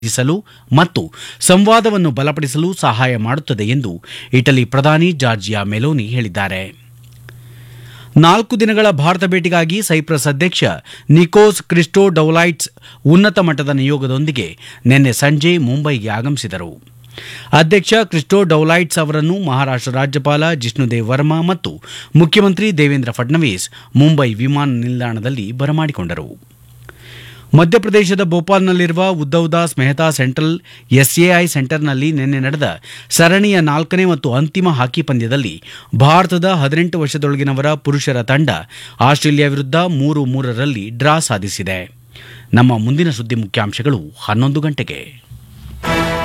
ಿಸಲು ಮತ್ತು ಸಂವಾದವನ್ನು ಬಲಪಡಿಸಲು ಸಹಾಯ ಮಾಡುತ್ತದೆ ಎಂದು ಇಟಲಿ ಪ್ರಧಾನಿ ಜಾರ್ಜಿಯಾ ಮೆಲೋನಿ ಹೇಳಿದ್ದಾರೆ ನಾಲ್ಕು ದಿನಗಳ ಭಾರತ ಭೇಟಿಗಾಗಿ ಸೈಪ್ರಸ್ ಅಧ್ಯಕ್ಷ ನಿಕೋಸ್ ಕ್ರಿಸ್ಟೋಡೌಲೈಟ್ಸ್ ಉನ್ನತ ಮಟ್ಟದ ನಿಯೋಗದೊಂದಿಗೆ ನಿನ್ನೆ ಸಂಜೆ ಮುಂಬೈಗೆ ಆಗಮಿಸಿದರು ಅಧ್ಯಕ್ಷ ಕ್ರಿಸ್ಟೋಡೌಲೈಟ್ಸ್ ಅವರನ್ನು ಮಹಾರಾಷ್ಟ್ರ ರಾಜ್ಯಪಾಲ ಜಿಷ್ಣುದೇವ್ ವರ್ಮಾ ಮತ್ತು ಮುಖ್ಯಮಂತ್ರಿ ದೇವೇಂದ್ರ ಫಡ್ನವೀಸ್ ಮುಂಬೈ ವಿಮಾನ ನಿಲ್ದಾಣದಲ್ಲಿ ಬರಮಾಡಿಕೊಂಡರು ಮಧ್ಯಪ್ರದೇಶದ ಭೋಪಾಲ್ನಲ್ಲಿರುವ ಉದ್ದವ್ ದಾಸ್ ಮೆಹ್ತಾ ಸೆಂಟ್ರಲ್ ಎಸ್ಎಐ ಸೆಂಟರ್ನಲ್ಲಿ ನಿನ್ನೆ ನಡೆದ ಸರಣಿಯ ನಾಲ್ಕನೇ ಮತ್ತು ಅಂತಿಮ ಹಾಕಿ ಪಂದ್ಯದಲ್ಲಿ ಭಾರತದ ಹದಿನೆಂಟು ವರ್ಷದೊಳಗಿನವರ ಪುರುಷರ ತಂಡ ಆಸ್ಟ್ರೇಲಿಯಾ ವಿರುದ್ಧ ಮೂರು ಮೂರರಲ್ಲಿ ಡ್ರಾ ಸಾಧಿಸಿದೆ ನಮ್ಮ ಮುಂದಿನ ಸುದ್ದಿ ಮುಖ್ಯಾಂಶಗಳು ಹನ್ನೊಂದು ಗಂಟೆಗೆ